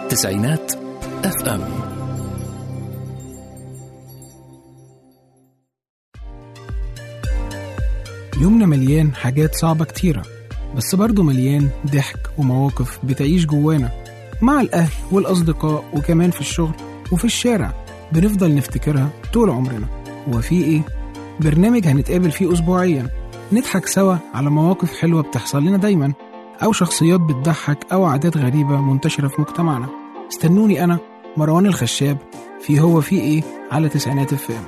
تسعينات اف ام يومنا مليان حاجات صعبة كتيرة بس برضه مليان ضحك ومواقف بتعيش جوانا مع الأهل والأصدقاء وكمان في الشغل وفي الشارع بنفضل نفتكرها طول عمرنا وفي إيه؟ برنامج هنتقابل فيه أسبوعيا نضحك سوا على مواقف حلوة بتحصل لنا دايما أو شخصيات بتضحك أو عادات غريبة منتشرة في مجتمعنا استنوني أنا مروان الخشاب في هو في إيه على تسعينات الفئة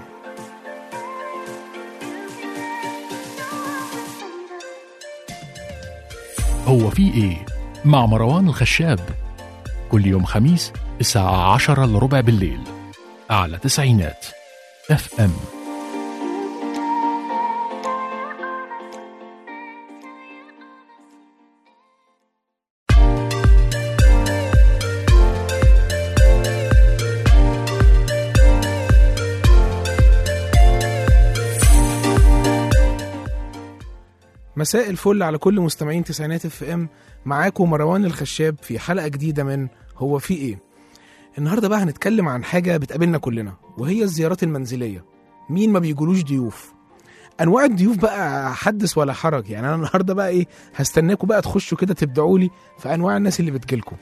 هو في ايه مع مروان الخشاب كل يوم خميس الساعة عشرة لربع بالليل على تسعينات اف ام مساء الفل على كل مستمعين تسعينات اف ام معاكم مروان الخشاب في حلقه جديده من هو في ايه النهارده بقى هنتكلم عن حاجه بتقابلنا كلنا وهي الزيارات المنزليه مين ما بيجولوش ضيوف انواع الضيوف بقى حدث ولا حرج يعني انا النهارده بقى ايه هستناكم بقى تخشوا كده تبدعوا لي في انواع الناس اللي بتجيلكم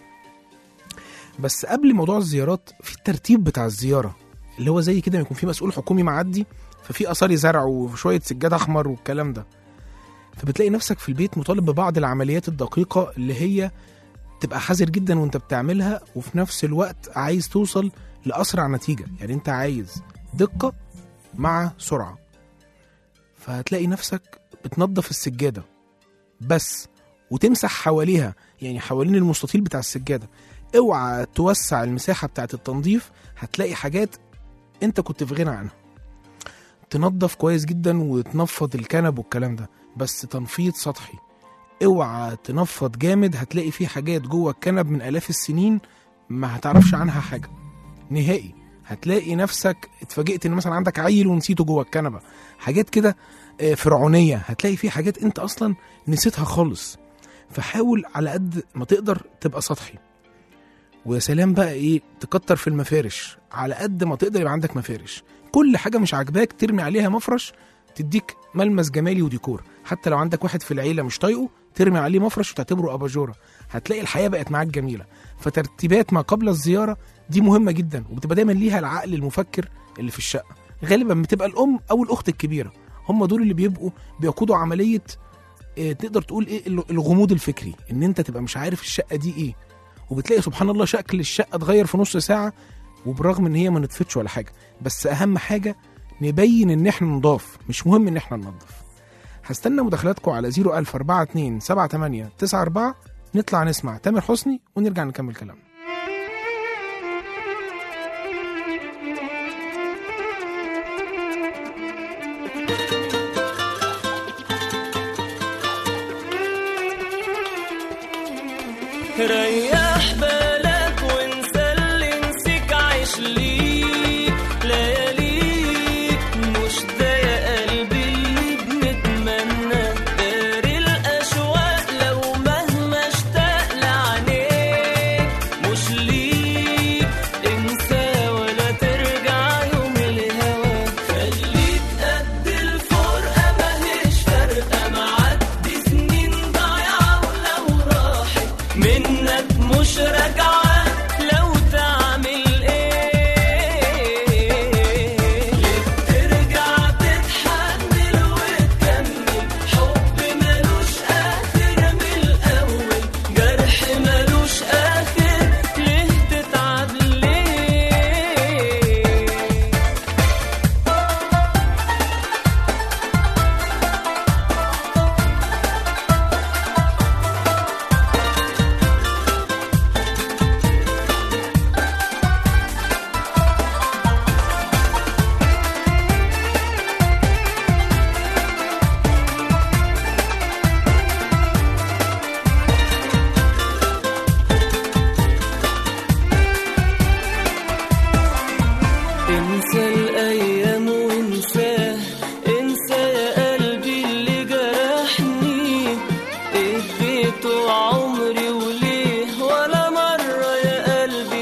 بس قبل موضوع الزيارات في الترتيب بتاع الزياره اللي هو زي كده ما يكون في مسؤول حكومي معدي ففي اثار زرع وشويه سجاد احمر والكلام ده فبتلاقي نفسك في البيت مطالب ببعض العمليات الدقيقة اللي هي تبقى حذر جدا وانت بتعملها وفي نفس الوقت عايز توصل لأسرع نتيجة يعني انت عايز دقة مع سرعة فهتلاقي نفسك بتنظف السجادة بس وتمسح حواليها يعني حوالين المستطيل بتاع السجادة اوعى توسع المساحة بتاعت التنظيف هتلاقي حاجات انت كنت في غنى عنها تنظف كويس جدا وتنفض الكنب والكلام ده بس تنفيض سطحي اوعى تنفض جامد هتلاقي فيه حاجات جوه الكنب من الاف السنين ما هتعرفش عنها حاجه نهائي هتلاقي نفسك اتفاجئت ان مثلا عندك عيل ونسيته جوه الكنبه حاجات كده آه، فرعونيه هتلاقي فيه حاجات انت اصلا نسيتها خالص فحاول على قد ما تقدر تبقى سطحي ويا سلام بقى ايه تكتر في المفارش على قد ما تقدر يبقى عندك مفارش كل حاجه مش عاجباك ترمي عليها مفرش تديك ملمس جمالي وديكور حتى لو عندك واحد في العيله مش طايقه ترمي عليه مفرش وتعتبره اباجوره هتلاقي الحياه بقت معاك جميله فترتيبات ما قبل الزياره دي مهمه جدا وبتبقى دايما ليها العقل المفكر اللي في الشقه غالبا بتبقى الام او الاخت الكبيره هم دول اللي بيبقوا بيقودوا عمليه آه، تقدر تقول ايه ال- الغموض الفكري ان انت تبقى مش عارف الشقه دي ايه وبتلاقي سبحان الله شكل الشقه اتغير في نص ساعه وبرغم ان هي ما نطفتش ولا حاجه بس اهم حاجه نبين ان احنا نضاف مش مهم ان احنا ننظف هستنى مداخلاتكم على 01042 78 94 نطلع نسمع تامر حسني ونرجع نكمل كلامنا ريح بالك وانسى اللي نسيك عيش ليك لياليك مش ده يا قلبي اللي بنتمنى داري الاشواق لو مهما اشتاق لعينيك مش ليك انسى ولا ترجع يوم الهوى خليك قد الفرقه ماهيش فارقه معدي سنين ضايعه ولو راحت منك مش راجعة لو تعمل ايه ليه بترجع تتحمل وتكمل حب ملوش اخر من الاول جرح ملوش اخر ليه تتعب ليه انسى الايام وانساه انسى يا قلبي اللي جرحني اديته عمري وليه ولا مره يا قلبي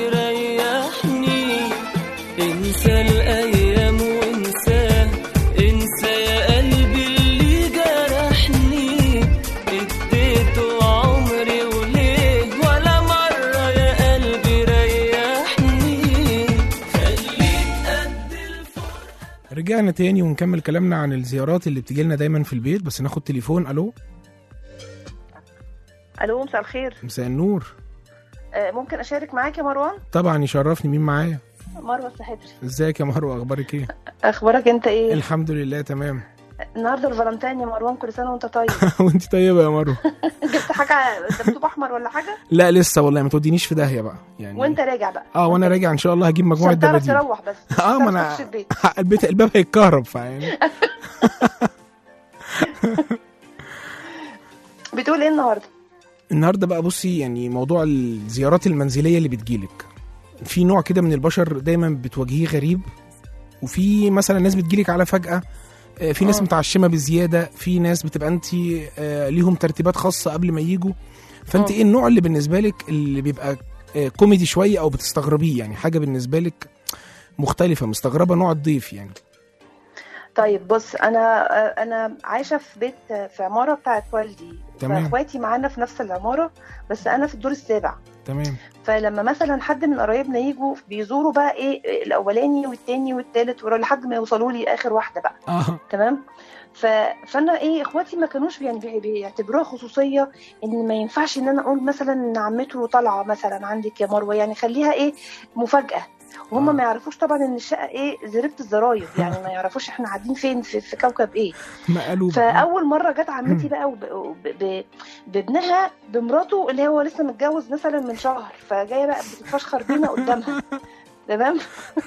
ورجعنا تاني ونكمل كلامنا عن الزيارات اللي بتجي لنا دايما في البيت بس ناخد تليفون الو الو مساء الخير مساء النور آه، ممكن اشارك معاك يا مروان طبعا يشرفني مين معايا مروه السحتري ازيك يا مروه اخبارك ايه اخبارك انت ايه الحمد لله تمام النهارده الفالنتين يا مروان كل سنه وانت طيب وانت طيبه يا مروه جبت حاجه دبدوب احمر ولا حاجه لا لسه والله ما تودينيش في داهيه بقى يعني وانت راجع بقى اه وانا راجع ان شاء الله هجيب مجموعه عشان تعرف دباديب تروح بس اه ما تعرف انا تخش البيت البيت الباب هيتكهرب فيعني بتقول ايه النهارده النهارده بقى بصي يعني موضوع الزيارات المنزليه اللي بتجيلك في نوع كده من البشر دايما بتواجهيه غريب وفي مثلا ناس بتجيلك على فجاه آه، في ناس آه. متعشمه بزياده في ناس بتبقى انت آه، ليهم ترتيبات خاصه قبل ما يجوا فانت آه. ايه النوع اللي بالنسبه لك اللي بيبقى آه، كوميدي شويه او بتستغربيه يعني حاجه بالنسبه لك مختلفه مستغربه نوع الضيف يعني طيب بص انا آه، انا عايشه في بيت آه، في عماره بتاعت والدي تمام. فاخواتي معانا في نفس العماره بس انا في الدور السابع تمام فلما مثلا حد من قرايبنا يجوا بيزوروا بقى ايه الاولاني والتاني والتالت ورا لحد ما يوصلوا لي اخر واحده بقى اه تمام ف... فانا ايه اخواتي ما كانوش يعني بي- بيعتبروها خصوصيه ان ما ينفعش ان انا اقول مثلا ان عمته طالعه مثلا عندك يا مروه يعني خليها ايه مفاجاه وهم آه. ما يعرفوش طبعا ان الشقه ايه زربه الزراير يعني ما يعرفوش احنا قاعدين فين في, في كوكب ايه مقلوب فاول مره جت عمتي بقى وب... وب... ب... بابنها بمراته اللي هو لسه متجوز مثلا من شهر فجايه بقى بتتفشخر بينا قدامها تمام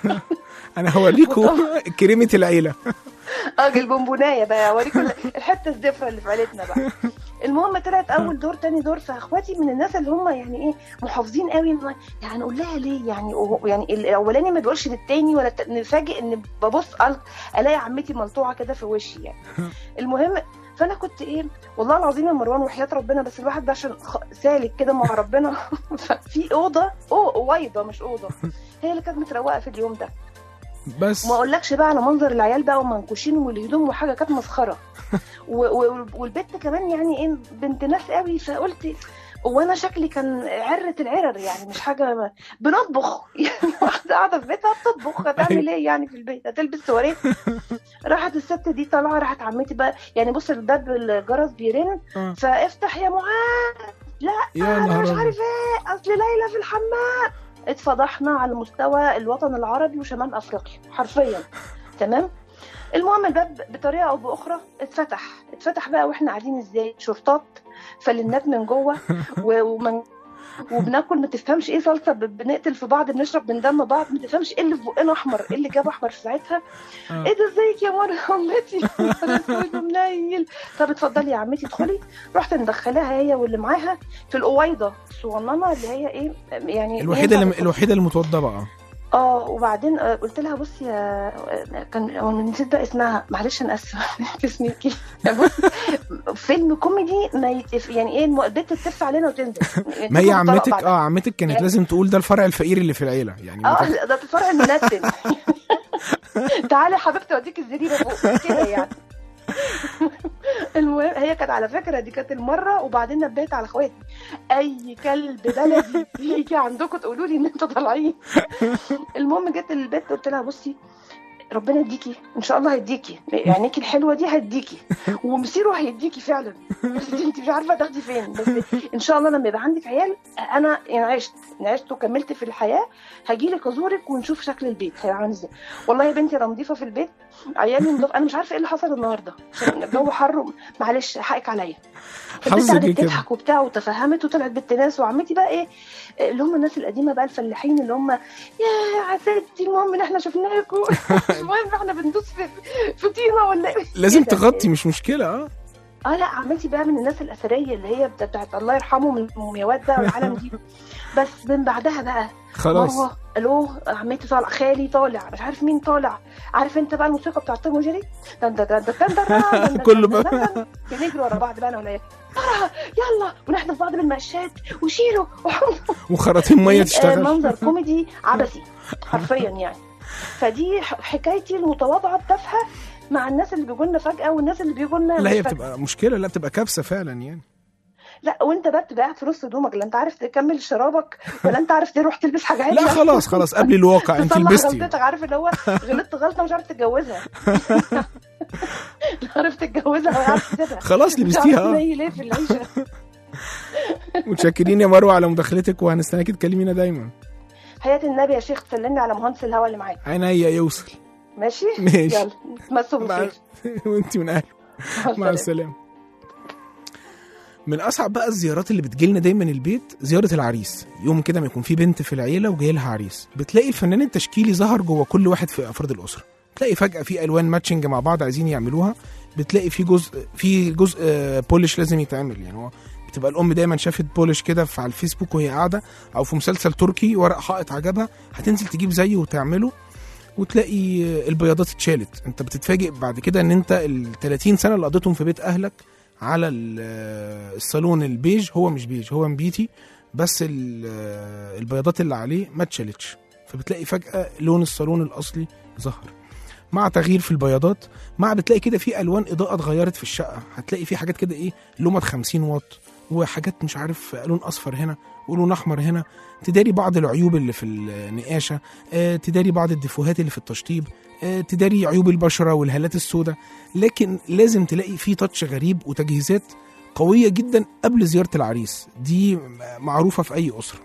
انا هوريكم كريمه العيله اه البونبونايه بقى اوريكم الحته الزفره اللي في عيلتنا بقى المهم طلعت اول دور تاني دور فاخواتي من الناس اللي هم يعني ايه محافظين قوي إنه يعني نقول لها ليه يعني وهو- يعني الاولاني ما بيقولش للتاني ولا الت- نفاجئ ان ببص أل- الاقي عمتي ملطوعه كده في وشي يعني المهم فانا كنت ايه والله العظيم يا مروان وحياه ربنا بس الواحد ده عشان خ- سالك كده مع ربنا في اوضه اوه وايضه مش اوضه هي اللي كانت متروقه في اليوم ده بس وما اقولكش بقى على منظر العيال بقى ومنكوشين والهدوم وحاجه كانت مسخره و- و- والبت كمان يعني ايه بنت ناس قوي فقلت وانا شكلي كان عرة العرر يعني مش حاجه ما- بنطبخ يعني واحده قاعده في بيتها بتطبخ هتعمل ايه يعني في البيت هتلبس سواريه راحت الست دي طالعه راحت عمتي بقى يعني بص الباب الجرس بيرن آه. فافتح يا معاذ لا يا انا نهار مش أبيض. عارف ايه اصل ليلى في الحمام اتفضحنا على مستوى الوطن العربي وشمال افريقيا حرفيا تمام المهم الباب بطريقه او باخرى اتفتح اتفتح بقى واحنا قاعدين ازاي شرطات فلنات من جوه و- ومن وبناكل ما تفهمش ايه صلصه ب- بنقتل في بعض بنشرب من دم بعض ما تفهمش ايه اللي في بقنا احمر ايه اللي جاب احمر في ساعتها آه. ايه ده ازيك يا مره عمتي أنا منيل طب اتفضلي يا عمتي ادخلي رحت مدخلاها هي واللي معاها في القويضه الصغننه اللي هي ايه يعني الوحيده ينفع اللي تدخل. الوحيده اللي متوضبه اه اه وبعدين آه، قلت لها بصي يا آه، كان أنا نسيت بقى اسمها معلش انا اسفه اسميكي بص فيلم كوميدي ما يتف... يعني ايه الم- البت تلف علينا وتنزل ما هي تاخد طلاق عمتك بعدها. اه عمتك كانت يعني- لازم تقول ده الفرع الفقير اللي في العيله يعني اه متخ- ده الفرع المنتن تعالي يا حبيبتي اوديك الزريبه فوق كده يعني المهم هي كانت على فكره دي كانت المره وبعدين نبهت على اخواتي اي كلب بلدي يجي عندكم تقولوا لي ان انتوا طالعين المهم جت البيت قلت لها بصي ربنا يديكي ان شاء الله هيديكي عينيكي الحلوه دي هيديكي ومصيره هيديكي فعلا بس انت مش عارفه تاخدي فين بس ان شاء الله لما يبقى عندك عيال انا يعني عشت عشت وكملت في الحياه هجيلك ازورك ونشوف شكل البيت هيبقى عامل ازاي والله يا بنتي انا نظيفه في البيت عيالي نضاف انا مش عارفه ايه اللي حصل النهارده عشان الجو حر معلش حقك عليا البنت حظك قعدت إيه كده تضحك وبتاع وتفهمت وطلعت بنت ناس وعمتي بقى ايه اللي هم الناس القديمه بقى الفلاحين اللي هم يا عسلتي المهم ان احنا شفناكم مش مهم احنا بندوس في في طينه ولا ايه لازم كده. تغطي مش مشكله اه اه لا عمتي بقى من الناس الاثريه اللي هي بتاع- بتاعت الله يرحمه من المومياوات بقى والعالم دي بس من بعدها بقى خلاص مروه الو عمتي طالع خالي طالع مش عارف مين طالع عارف انت بقى الموسيقى بتاعت توم وجيري دن دن دن دن دن دن دن كله دن بقى. دن دن. بنجري ورا بعض بقى انا ولا ايه بسرعه يلا ونحدف بعض بالمقشات وشيلوا وخراطيم ميه يبقى تشتغل منظر كوميدي عبثي حرفيا يعني فدي ح- حكايتي المتواضعه التافهه مع الناس اللي بيجوا لنا فجاه والناس اللي بيجوا لنا لا مش هي فجأة. بتبقى مشكله لا بتبقى كبسه فعلا يعني لا وانت بقى بتبقى قاعد في نص هدومك لا انت عارف تكمل شرابك ولا انت عارف تروح تلبس حاجه لا عدلة. خلاص خلاص قبل الواقع انت تصلح لبستي غلطتك عارف اللي هو غلطت غلطه مش عارف تتجوزها لا عارف تتجوزها ولا عارف تسيبها خلاص مش لبستيها عارف اه تنيل ليه في العيشه متشكرين يا مروه على مداخلتك وهنستناكي تكلمينا دايما حياة النبي يا شيخ تسلمني على مهندس الهوا اللي معاك عينيا يوصل ماشي ماشي. يلا تمسوا مع... بالخير وانت من اهله مع مع السلامة. السلامه من اصعب بقى الزيارات اللي بتجيلنا دايما البيت زياره العريس يوم كده ما يكون في بنت في العيله وجاي لها عريس بتلاقي الفنان التشكيلي ظهر جوه كل واحد في افراد الاسره تلاقي فجاه في الوان ماتشنج مع بعض عايزين يعملوها بتلاقي في جزء في جزء آه، بولش لازم يتعمل يعني هو بتبقى الام دايما شافت بولش كده في على الفيسبوك وهي قاعده او في مسلسل تركي ورق حائط عجبها هتنزل تجيب زيه وتعمله وتلاقي البياضات اتشالت انت بتتفاجئ بعد كده ان انت ال 30 سنه اللي قضيتهم في بيت اهلك على ال- الصالون البيج هو مش بيج هو مبيتي بس ال- البياضات اللي عليه ما اتشالتش فبتلاقي فجاه لون الصالون الاصلي ظهر مع تغيير في البياضات مع بتلاقي كده في الوان اضاءه اتغيرت في الشقه هتلاقي في حاجات كده ايه لومات 50 واط وحاجات مش عارف لون اصفر هنا ولون احمر هنا تداري بعض العيوب اللي في النقاشه آه، تداري بعض الديفوهات اللي في التشطيب آه، تداري عيوب البشره والهالات السوداء لكن لازم تلاقي فيه تاتش غريب وتجهيزات قويه جدا قبل زياره العريس دي معروفه في اي اسره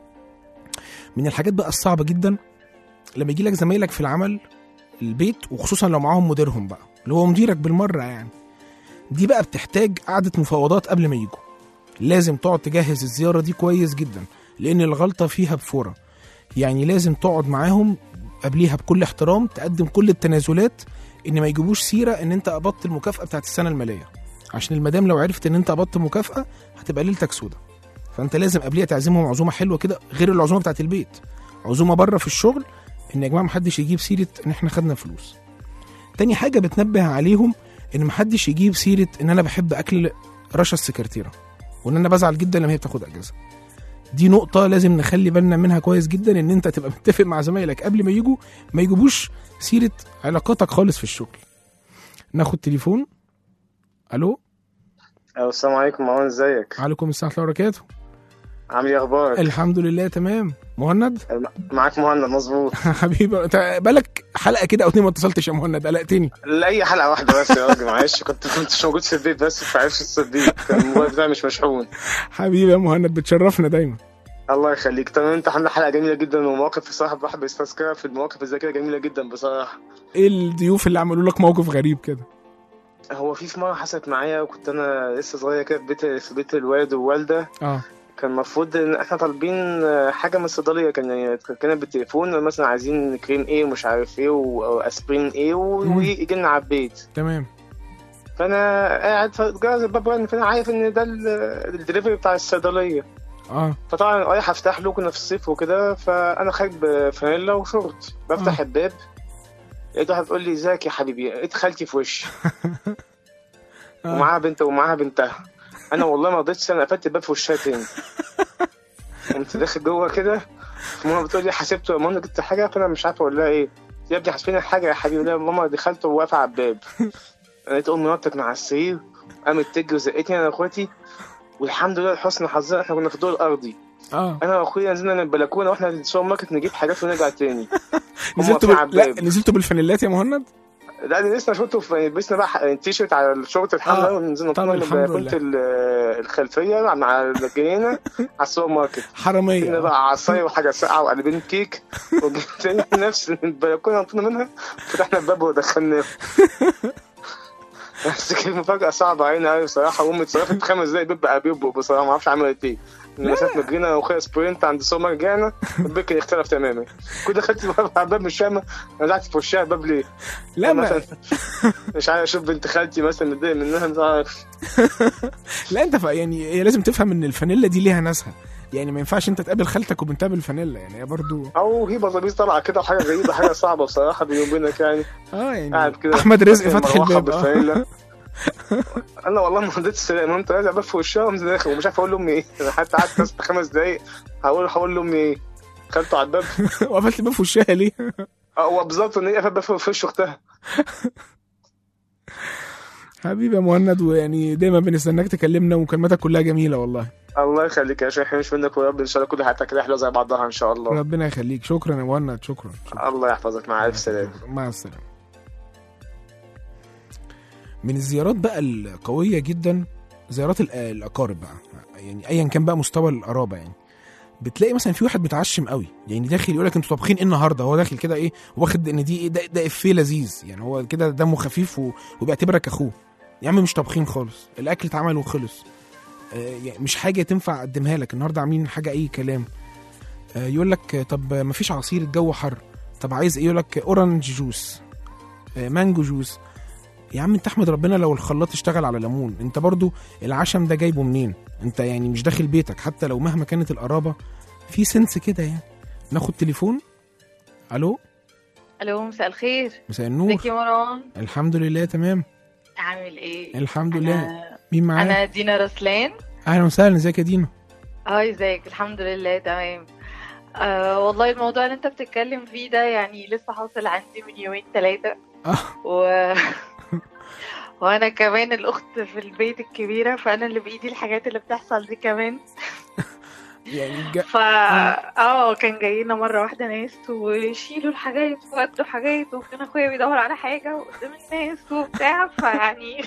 من الحاجات بقى الصعبه جدا لما يجي لك زمايلك في العمل البيت وخصوصا لو معاهم مديرهم بقى اللي هو مديرك بالمره يعني دي بقى بتحتاج قعده مفاوضات قبل ما يجوا لازم تقعد تجهز الزياره دي كويس جدا لان الغلطه فيها بفوره يعني لازم تقعد معاهم قبليها بكل احترام تقدم كل التنازلات ان ما يجيبوش سيره ان انت قبضت المكافاه بتاعت السنه الماليه عشان المدام لو عرفت ان انت قبضت مكافاه هتبقى ليلتك سودة فانت لازم قبليها تعزمهم عزومه حلوه كده غير العزومه بتاعت البيت عزومه بره في الشغل ان يا جماعه محدش يجيب سيره ان احنا خدنا فلوس تاني حاجه بتنبه عليهم ان محدش يجيب سيره ان انا بحب اكل رشا السكرتيره وان انا بزعل جدا لما هي بتاخد اجازه دي نقطة لازم نخلي بالنا منها كويس جدا ان انت تبقى متفق مع زمايلك قبل ما يجوا ما يجيبوش سيرة علاقاتك خالص في الشغل ناخد تليفون الو أيوة، السلام عليكم مروان ازيك عليكم السلام ورحمة الله وبركاته عامل ايه اخبارك الحمد لله تمام مهند معاك مهند مظبوط حبيبي انت بقالك حلقة كده او اتنين ما اتصلتش يا مهند قلقتني لاي حلقه واحده بس يا راجل معلش كنت كنتش موجود في البيت بس فعرفت الصديق كان الموبايل بتاعي مش مشحون حبيبي يا مهند بتشرفنا دايما الله يخليك تمام انت عامل حلقه جميله جدا ومواقف بصراحه الواحد بيستذكرها في المواقف الذكيه جميله جدا بصراحه ايه الضيوف اللي عملوا لك موقف غريب كده هو في في مره حصلت معايا وكنت انا لسه صغير كده في بيت في بيت الوالد والوالده اه كان المفروض ان احنا طالبين حاجه من الصيدليه كان يعني كانت بالتليفون مثلا عايزين كريم ايه ومش عارف ايه واسبرين ايه مم. ويجي لنا على البيت تمام فانا قاعد فجاز الباب رن فانا عارف ان ده ال- الدليفري بتاع الصيدليه اه فطبعا رايح افتح له كنا في الصيف وكده فانا خارج بفانيلا وشورت بفتح آه. الباب لقيت واحد بيقول لي ازيك يا حبيبي لقيت خالتي في وشي آه. ومعاها بنت ومعاها بنتها انا والله ما رضيتش انا قفلت الباب في وشها تاني قمت داخل جوه كده ماما بتقول لي حسبته يا ماما جبت حاجه فانا مش عارف اقول لها ايه يا ابني حاسبين حاجه يا حبيبي لا ماما دخلت وواقفه على الباب لقيت امي نطت من على السرير قامت تجري وزقتني انا واخواتي والحمد لله لحسن حظنا احنا كنا في الدور الارضي اه انا واخويا نزلنا من البلكونه واحنا في السوبر ماركت نجيب حاجات ونرجع تاني نزلتوا واقفين على بال... لا الباب. نزلتوا بالفانيلات يا مهند لا انا لسه شفته في لبسنا بقى ح- التيشيرت على الشورت الحمراء آه. ونزلنا طب طلعنا من الحمد بلكونه ال- الخلفيه مع الجنينه على السوبر ماركت حرامية جبنا آه. بقى عصايه وحاجه ساقعه وقلبين كيك وجبنا نفس البلكونه نطينا منها فتحنا الباب ودخلناه بس كانت مفاجأة صعبة علينا أوي بصراحة وأمي اتصرفت في خمس دقايق بيبقى بيبقى بصراحة ما أعرفش عملت إيه لما ساعة ما جرينا أنا وأخويا سبرنت عند السوبر ماركت رجعنا البيت كان اختلف تماما كنت دخلت الباب على الباب مش فاهمة نزعت في وشها الباب ليه؟ لا ما... مثلا مش عارف أشوف بنت خالتي مثلا متضايق منها مش عارف لا انت ف... يعني هي لازم تفهم ان الفانيلا دي ليها ناسها يعني ما ينفعش انت تقابل خالتك وبنتها بالفانيلا يعني هي برضو أو هي بطابيس طالعة كده وحاجة غريبة حاجة صعبة بصراحة بيني وبينك يعني اه يعني قاعد كده احمد رزق فتح مروحة الباب اه بالفانيلا. انا والله ما رضيتش السلام قمت راجع باب في وشها وقمت داخل ومش عارف اقول لامي ايه انا حتى قعدت بس خمس دقايق هقول هقول لامي ايه دخلت على الباب وقفلت الباب في وشها ليه؟ اه هو بالظبط ان هي قفلت باب في وش اختها حبيبي يا مهند ويعني دايما بنستناك تكلمنا ومكالماتك كلها جميله والله الله يخليك يا شيخ مش منك ويا رب ان شاء الله كل حياتك كده حلوه زي بعضها ان شاء الله ربنا يخليك شكرا يا مهند شكرا, شكرا. الله يحفظك مع الف سلامه مع السلامه من الزيارات بقى القويه جدا زيارات الأ- الاقارب بقى يعني ايا كان بقى مستوى القرابه يعني بتلاقي مثلا في واحد متعشم قوي يعني داخل يقول لك انتوا طابخين ايه النهارده هو داخل كده ايه واخد ان دي ايه ده, ده افيه لذيذ يعني هو كده دمه خفيف و- وبيعتبرك اخوه يا عم مش طابخين خالص الاكل اتعمل وخلص آه يعني مش حاجه تنفع اقدمها لك النهارده عاملين حاجه اي كلام آه يقول لك آه، طب ما فيش عصير الجو حر طب عايز ايه يقول لك اورنج جوس آه، مانجو جوس يا عم انت احمد ربنا لو الخلاط اشتغل على ليمون انت برضو العشم ده جايبه منين انت يعني مش داخل بيتك حتى لو مهما كانت القرابه في سنس كده يعني ناخد تليفون الو الو مساء الخير مساء النور ازيك يا مروان الحمد لله تمام عامل ايه الحمد لله انا, مين معايا أنا دينا رسلان اهلا وسهلا ازيك يا دينا هاي ازيك الحمد لله تمام آه والله الموضوع اللي انت بتتكلم فيه ده يعني لسه حاصل عندي من يومين ثلاثة اه و... وانا كمان الاخت في البيت الكبيرة فانا اللي بايدي الحاجات اللي بتحصل دي كمان يعني جا... ف اه كان جايين مرة واحدة ناس ويشيلوا الحاجات وودوا حاجات وكان اخويا بيدور على حاجة قدام الناس وبتاع فيعني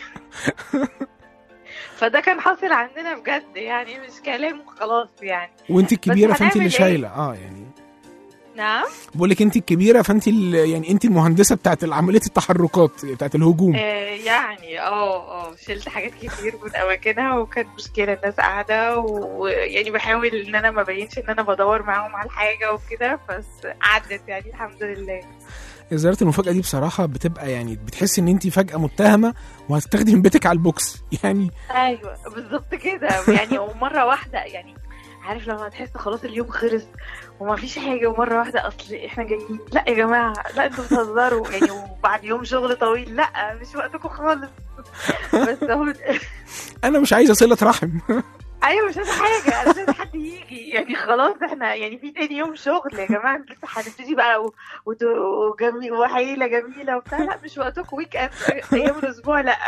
فده كان حاصل عندنا بجد يعني مش كلام وخلاص يعني وانت الكبيره بس فانت اللي هنعمل إيه؟ شايله اه يعني نعم بقول لك انت الكبيره فانت ال... يعني انت المهندسه بتاعت عمليه التحركات بتاعت الهجوم آه يعني اه اه شلت حاجات كتير من اماكنها وكان مشكله الناس قاعده و- ويعني بحاول ان انا ما بينش ان انا بدور معاهم على الحاجه وكده بس عدت يعني الحمد لله زياره المفاجاه دي بصراحه بتبقى يعني بتحس ان انت فجاه متهمه وهتاخدي من بيتك على البوكس يعني ايوه بالظبط كده يعني ومره واحده يعني عارف لما تحس خلاص اليوم خلص وما فيش حاجه ومره واحده اصل احنا جايين لا يا جماعه لا انتوا بتهزروا يعني وبعد يوم شغل طويل لا مش وقتكم خالص بس هو انا مش عايزه صله رحم ايوه مش عايزه حاجه انا مش عايزه حد يجي يعني خلاص احنا يعني في تاني يوم شغل يا جماعه لسه هنبتدي بقى و- وت- وجميل وحيله جميله وبتاع لا مش وقتكم ويك اند ايام الاسبوع لا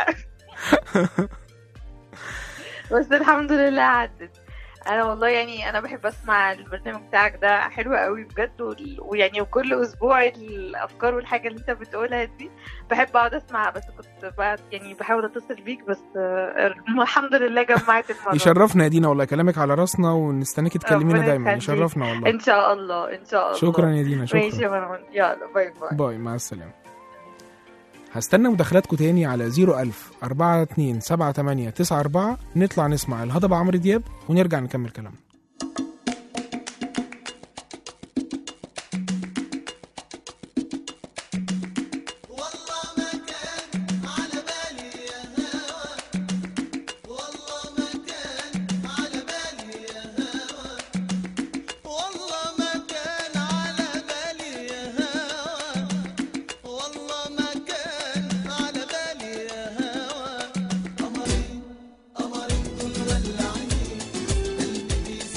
بس الحمد لله عدت انا والله يعني انا بحب اسمع البرنامج بتاعك ده حلو قوي بجد وال- ويعني وكل اسبوع الافكار والحاجه اللي انت بتقولها دي بحب اقعد اسمعها بس كنت بقى يعني بحاول اتصل بيك بس آه، الحمد لله جمعت المره يشرفنا يا دينا والله كلامك على راسنا ونستناكي تكلمينا ربنا دايما يخليك. يشرفنا والله ان شاء الله ان شاء الله شكرا يا دينا ماشي شكرا يا مروان يلا باي باي باي مع السلامه هستنى مداخلاتكم تاني على 01000 42 78 94 نطلع نسمع الهضبة عمرو دياب ونرجع نكمل كلامنا والله ما كان على بالي يا هوى والله ما كان على بالي يا هوى قمرين قمرين دول ولعين قلبي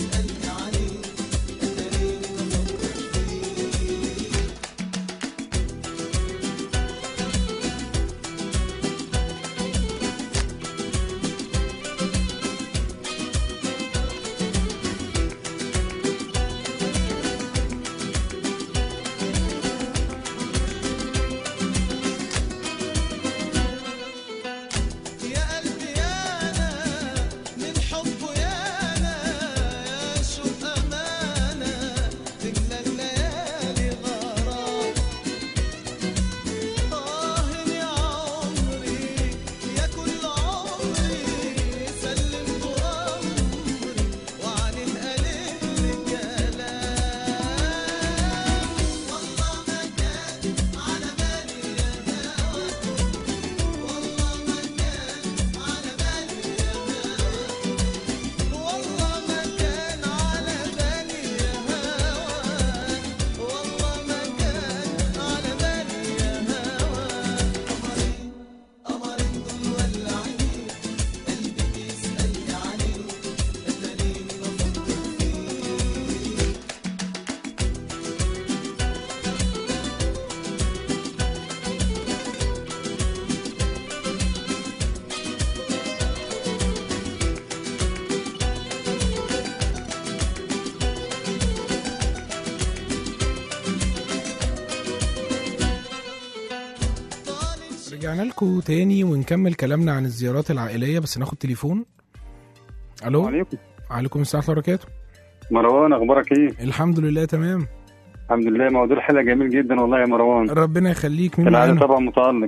رجعنا لكم تاني ونكمل كلامنا عن الزيارات العائليه بس ناخد تليفون الو عليكم عليكم السلام ورحمه الله وبركاته مروان اخبارك ايه الحمد لله تمام الحمد لله موضوع الحلقه جميل جدا والله يا مروان ربنا يخليك مين العاده معانا طبعا متالق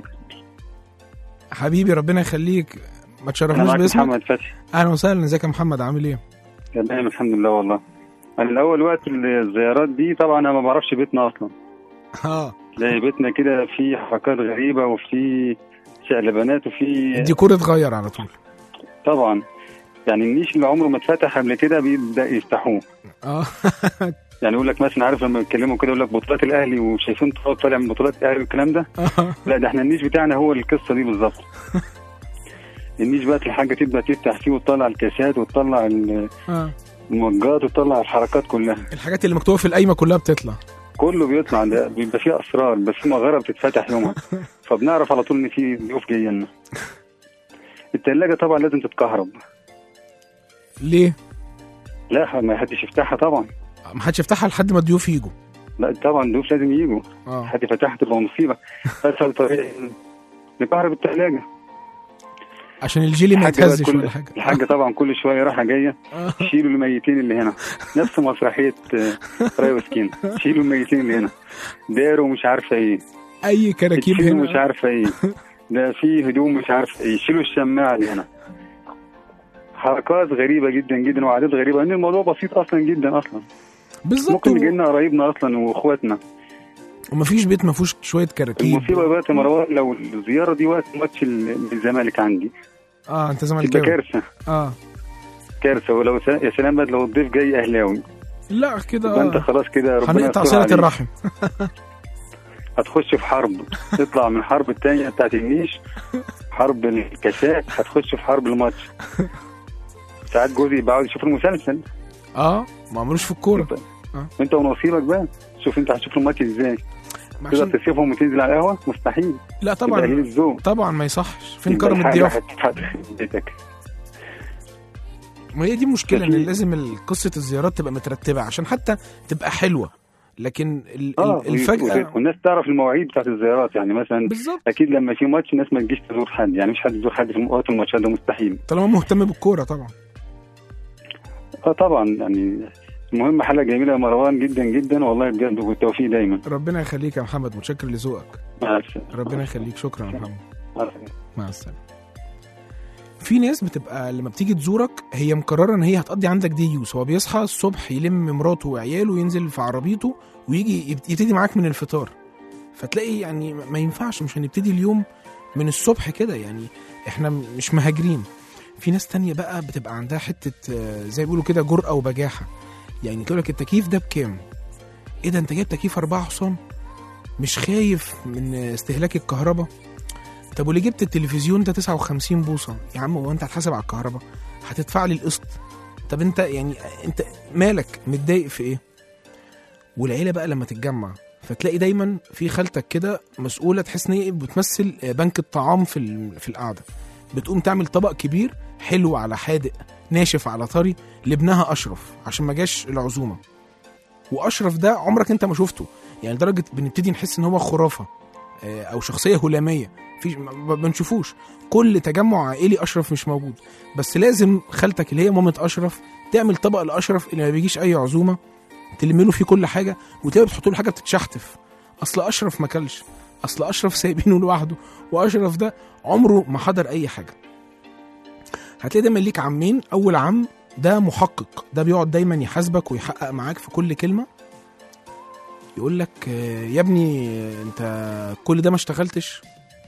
حبيبي ربنا يخليك ما انا تشرفناش معاك باسمك محمد فتحي اهلا وسهلا ازيك يا محمد عامل ايه تمام الحمد لله والله انا الاول وقت الزيارات دي طبعا انا ما بعرفش بيتنا اصلا اه تلاقي بيتنا كده في حركات غريبه وفي شقلبانات وفي الديكور اتغير على طول طبعا يعني النيش اللي عمره ما اتفتح قبل كده بيبدا يفتحوه اه يعني يقول لك مثلا عارف لما يتكلموا كده يقول لك بطولات الاهلي وشايفين طلاب طالع من بطولات الاهلي والكلام ده آه. لا ده احنا النيش بتاعنا هو القصه دي بالظبط النيش بقى الحاجه تبدا تفتح فيه وتطلع الكاسات وتطلع ال- اه المجات وتطلع الحركات كلها الحاجات اللي مكتوبه في القايمه كلها بتطلع كله بيطلع ده بيبقى فيه اسرار بس في مغاره بتتفتح يومها فبنعرف على طول ان في ضيوف جايه لنا التلاجة طبعا لازم تتكهرب ليه لا ما حدش يفتحها طبعا ما حدش يفتحها لحد ما الضيوف يجوا لا طبعا الضيوف لازم يجوا اه حد فتحها تبقى مصيبه اسهل طريقه نكهرب التلاجة عشان الجيلي ما الحاجة بقى يتهزش كل- ولا حاجه الحاجة طبعا كل شويه رايحه جايه آه. شيلوا الميتين اللي هنا نفس مسرحيه آه، راي وسكين شيلوا الميتين اللي هنا داروا مش عارفه ايه اي كراكيب شيلوا مش هنا عارفه ايه ده في هدوم مش عارفه ايه شيلوا الشماعه اللي هنا حركات غريبه جدا جدا وعادات غريبه ان الموضوع بسيط اصلا جدا اصلا بالظبط ممكن يجي لنا قرايبنا اصلا واخواتنا ومفيش بيت ما فيهوش شويه كراكيب المصيبه بقى يا مروان لو الزياره دي وقت ماتش ال- الزمالك عندي اه انت تبقى زملكاوي كارثه اه كارثه ولو س... يا سلام بقى لو الضيف جاي اهلاوي لا كده يبقى انت اه خلاص كده ربنا هنقطع يستر صله عليك. الرحم هتخش في حرب تطلع من الحرب التانية بتاعت النيش حرب الكاسات هتخش في حرب الماتش ساعات جوزي يبقى عاوز يشوف المسلسل اه ما عملوش في الكوره انت ونصيبك بقى شوف انت هتشوف الماتش ازاي ما تقدر عشان تسيبهم وتنزل على القهوه مستحيل لا يبقى قليل طبعا الذوق طبعا ما يصحش فين يبقى كرم الحاجة الضيافه هت- هتخرب بيتك ما هي دي مشكله ان ففي- لازم ال- قصه الزيارات تبقى مترتبه عشان حتى تبقى حلوه لكن ال- اه ال- الفجاه والناس تعرف المواعيد بتاعت الزيارات يعني مثلا بالظبط اكيد لما في ماتش الناس ما تجيش تزور حد يعني مش حد يزور حد في وقت الماتشات ده مستحيل طالما مهتم بالكوره طبعا اه طبعا يعني المهم حلقه جميله يا مروان جدا جدا والله بجد والتوفيق دايما ربنا يخليك يا محمد متشكر لذوقك مع السلامه ربنا يخليك شكرا يا محمد مع السلامة. مع السلامه في ناس بتبقى لما بتيجي تزورك هي مقرره ان هي هتقضي عندك دي يوز هو بيصحى الصبح يلم مراته وعياله وينزل في عربيته ويجي يبت- يبتدي معاك من الفطار فتلاقي يعني ما ينفعش مش هنبتدي اليوم من الصبح كده يعني احنا م- مش مهاجرين في ناس تانية بقى بتبقى عندها حتة آه، زي بيقولوا كده جرأة وبجاحة يعني تقول لك التكييف ده بكام؟ ايه ده انت جايب تكييف أربعة حصان؟ مش خايف من استهلاك الكهرباء؟ طب وليه جبت التلفزيون ده 59 بوصة؟ يا عم هو انت هتحاسب على الكهرباء؟ هتدفع لي القسط؟ طب انت يعني انت مالك متضايق في ايه؟ والعيلة بقى لما تتجمع فتلاقي دايما في خالتك كده مسؤولة تحس ان هي بتمثل بنك الطعام في ال- في القعدة بتقوم تعمل طبق كبير حلو على حادق ناشف على طري لابنها اشرف عشان ما جاش العزومه واشرف ده عمرك انت ما شفته يعني لدرجه بنبتدي نحس ان هو خرافه آه، او شخصيه هلاميه في ما بنشوفوش كل تجمع عائلي اشرف مش موجود بس لازم خالتك اللي هي مامة اشرف تعمل طبق لاشرف اللي ما بيجيش اي عزومه تلم له فيه كل حاجه وتلاقي بتحط له حاجه بتتشحتف اصل اشرف ما كلش اصل اشرف سايبينه لوحده واشرف ده عمره ما حضر اي حاجه هتلاقي دايما ليك عمين اول عم ده محقق ده بيقعد دايما يحاسبك ويحقق معاك في كل كلمه يقول لك آه، يا ابني آه، انت كل ده ما اشتغلتش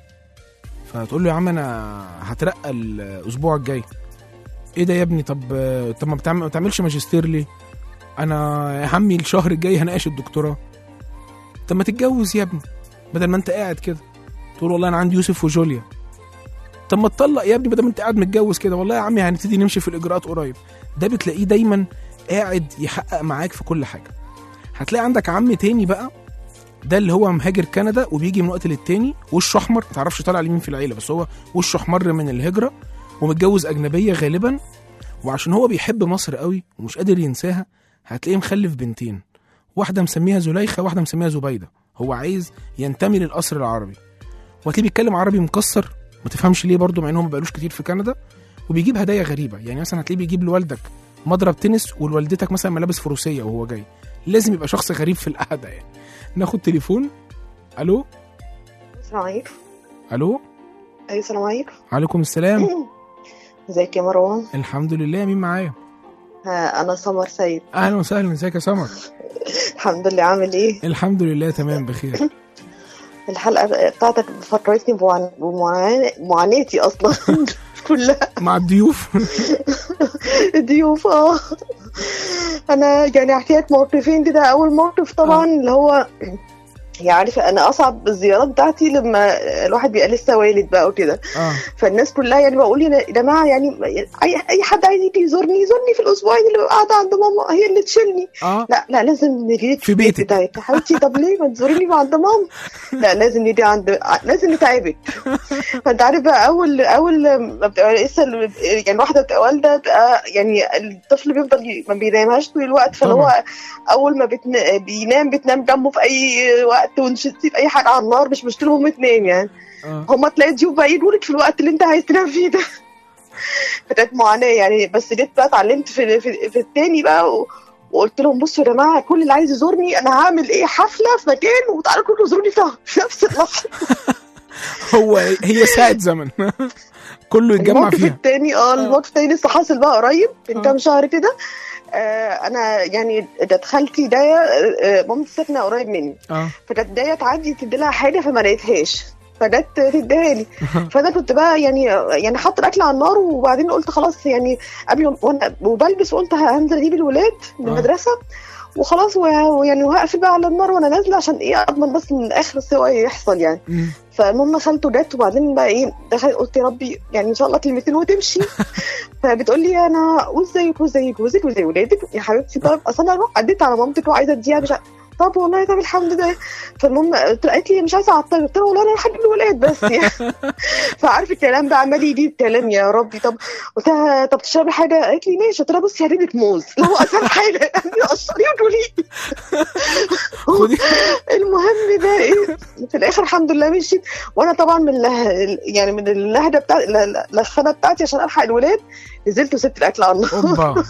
فتقول له يا عم انا هترقى الاسبوع الجاي ايه ده يا ابني طب آه، طب ما بتعمل ما بتعملش ماجستير ليه انا يا عمي الشهر الجاي هناقش الدكتوراه طب ما تتجوز يا ابني بدل ما انت قاعد كده تقول والله انا عندي يوسف وجوليا طب ما تطلق يا ابني بدل ما انت قاعد متجوز كده والله يا عمي هنبتدي نمشي في الاجراءات قريب ده بتلاقيه دايما قاعد يحقق معاك في كل حاجه هتلاقي عندك عم تاني بقى ده اللي هو مهاجر كندا وبيجي من وقت للتاني وشه احمر ما تعرفش طالع لمين في العيله بس هو وشه احمر من الهجره ومتجوز اجنبيه غالبا وعشان هو بيحب مصر قوي ومش قادر ينساها هتلاقيه مخلف بنتين واحده مسميها زليخه واحده مسميها زبيده هو عايز ينتمي للقصر العربي وهتلاقيه بيتكلم عربي مكسر ما تفهمش ليه برضه مع انه ما بقالوش كتير في كندا وبيجيب هدايا غريبه يعني مثلا هتلاقيه بيجيب لوالدك مضرب تنس ولوالدتك مثلا ملابس فروسيه وهو جاي لازم يبقى شخص غريب في القعده يعني ناخد تليفون الو السلام عليكم الو ايوه السلام عليكم عليكم السلام ازيك يا مروان الحمد لله مين معايا ها انا سمر سيد اهلا وسهلا ازيك يا سمر الحمد لله عامل ايه الحمد لله تمام بخير الحلقه بتاعتك فكرتني بمعان- بمعان- بمعاناتي اصلا كلها مع الضيوف ضيوف اه انا يعني احكيلك موقفين كده اول موقف طبعا اللي هو يعني عارف انا اصعب الزيارات بتاعتي لما الواحد بيبقى لسه والد بقى وكده اه فالناس كلها يعني بقول يا جماعه يعني اي اي حد عايز يجي يزورني يزورني في الاسبوعين اللي ببقى قاعده عند ماما هي اللي تشيلني اه لا لا لازم نجي في بيتك. بتاعك يا حبيبتي طب ليه ما تزوريني عند ماما لا لازم نيجي عند لازم نتعبك فانت عارف بقى اول اول ما بتبقى لسه ال- يعني واحده بتبقى والده بتبقى يعني الطفل بيفضل ي- ما بينامهاش طول الوقت فاللي طبعا. هو اول ما بتن... بينام بتنام جنبه في اي وقت ونشتي في اي حاجه على النار مش مشكله هم تنام يعني اه هما تلاقي ضيوف بقى يجوا لك في الوقت اللي انت عايز تنام فيه ده فكانت معاناه يعني بس جيت بقى اتعلمت في في, في التاني بقى و... وقلت لهم بصوا يا جماعه كل اللي عايز يزورني انا هعمل ايه حفله في مكان وتعالوا كلكم زوروني في في نفس اللحظه هو هي ساعة زمن كله يتجمع الموقف فيها التاني اه الموقف التاني لسه حاصل بقى قريب من آه. كام شهر كده آه انا يعني ده خالتي داية آه مامتي ساكنه قريب مني اه فكانت داية تعدي تدي لها حاجه فما لقيتهاش فجت تديها لي فانا كنت بقى يعني يعني حاطه الاكل على النار وبعدين قلت خلاص يعني قبل وانا وبلبس قلت هنزل اجيب الولاد من آه. المدرسه وخلاص و- ويعني وهقفل بقى على النار وانا نازله عشان ايه اضمن بس من الاخر سوا يحصل يعني مم. فالمهم خالته جت وبعدين بقى ايه دخلت قلت يا ربي يعني ان شاء الله كلمتين وتمشي فبتقول لي انا وازيك وزي جوزك وزي ولادك يا حبيبتي طب اصل انا عديت على مامتك وعايزه اديها مش ع- طب والله طب الحمد لله فالمهم قلت لها- قالت لي مش عايزه اعطلك قلت لها والله انا حابب الولاد بس يعني فعارف الكلام ده عمال يجيب كلام يا ربي طب قلت لها طب تشربي حاجه قالت لي ماشي قلت لها بصي هجيب لك موز اللي هو اسهل حاجه يعني قشريه وتقولي لي. خدي المهم ده ايه في الاخر الحمد لله مشيت وانا طبعا من له... يعني من اللهجه بتاع اللخنه بتاعتي عشان الحق الولاد نزلت وسبت الاكل على النار اوبا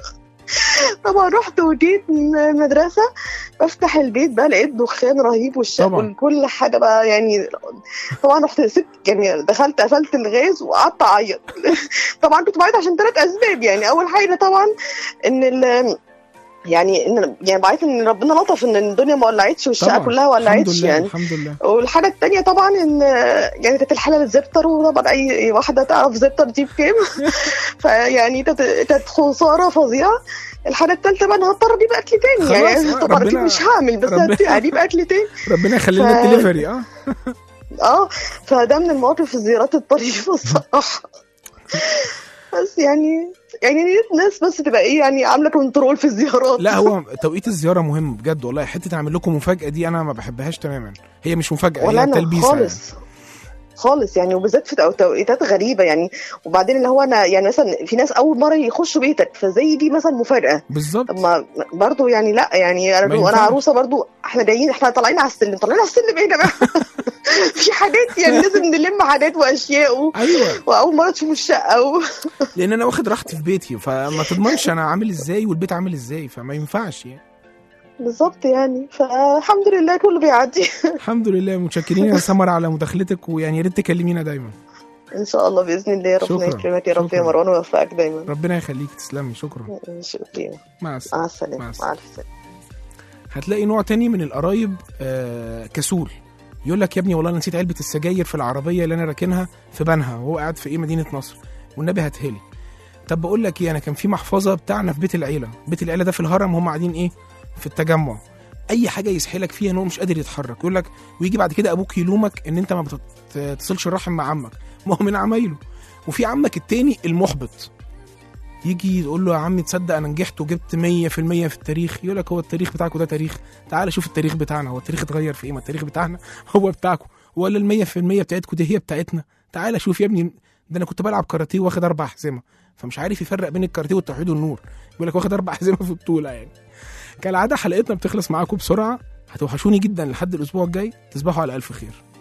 طبعا رحت وجيت من المدرسه بفتح البيت بقى لقيت دخان رهيب والشق طبعا. وكل حاجه بقى يعني طبعا رحت سبت يعني دخلت قفلت الغاز وقعدت اعيط طبعا كنت بعيط عشان ثلاث اسباب يعني اول حاجه طبعا ان ال يعني ان يعني بعيط ان ربنا لطف ان الدنيا ما ولعتش والشقه طبعا كلها ما الحمد ولعتش لله يعني الحمد لله والحاجة التانية طبعا ان يعني كانت الحلال الزبتر وطبعا اي واحدة تعرف زبتر دي بكام فيعني كانت كانت خسارة فظيعة الحاجة التالتة بقى انا هضطر اجيب اكل تاني خلاص، يعني آه، طبعا اكيد ربنا- مش هعمل بس ربنا- هجيب اكل تاني ربنا يخلي لنا ف- الدليفري اه اه فده من المواقف الزيارات الطريفة الصراحة بس يعني يعني يا ريت الناس بس تبقى ايه يعني عاملة كنترول في الزيارات لا هو توقيت الزياره مهم بجد والله حته اعمل لكم مفاجاه دي انا ما بحبهاش تماما هي مش مفاجاه ولا هي انا تلبيسه خالص خالص يعني وبالذات في تو- توقيتات غريبه يعني وبعدين اللي هو انا يعني مثلا في ناس اول مره يخشوا بيتك فزي دي مثلا مفاجاه يعني. بالظبط طب ما برضه يعني لا يعني ما انا ينفعش. وانا عروسه برضه احنا جايين احنا طالعين على السلم طالعين على السلم ايه يا جماعه في حاجات يعني لازم نلم حاجات واشياء و... ايوه واول مره تشوفوا الشقه و... لان انا واخد راحتي في بيتي فما تضمنش انا عامل ازاي والبيت عامل ازاي فما ينفعش يعني بالظبط يعني فالحمد لله كله بيعدي الحمد لله متشكرين يا سمر على مداخلتك ويعني يا ريت تكلمينا دايما ان شاء الله باذن الله ربنا شكراً. يكرمك يا رب يا شكراً. مروان ويوفقك دايما ربنا يخليك تسلمي شكرا شكرا مع السلامه مع السلامه مع مع السلامة. السلامه هتلاقي نوع تاني من القرايب آه كسول يقول لك يا ابني والله انا نسيت علبه السجاير في العربيه اللي انا راكنها في بنها وهو قاعد في ايه مدينه نصر والنبي هاتهالي طب بقول لك ايه انا كان في محفظه بتاعنا في بيت العيله بيت العيله ده في الهرم هم قاعدين ايه في التجمع اي حاجه يسحلك فيها ان هو مش قادر يتحرك يقول لك ويجي بعد كده ابوك يلومك ان انت ما بتتصلش الرحم مع عمك ما هو من عمايله وفي عمك التاني المحبط يجي يقول له يا عمي تصدق انا نجحت وجبت 100% في التاريخ يقول لك هو التاريخ بتاعك ده تاريخ تعال شوف التاريخ بتاعنا هو التاريخ اتغير في ايه ما التاريخ بتاعنا هو بتاعكم ولا ال 100% بتاعتكم دي هي بتاعتنا تعال شوف يا ابني ده انا كنت بلعب كاراتيه واخد اربع حزمه فمش عارف يفرق بين الكاراتيه والتوحيد والنور يقول لك واخد اربع حزمه في بطوله يعني كالعاده حلقتنا بتخلص معاكم بسرعه هتوحشوني جدا لحد الاسبوع الجاي تصبحوا على الف خير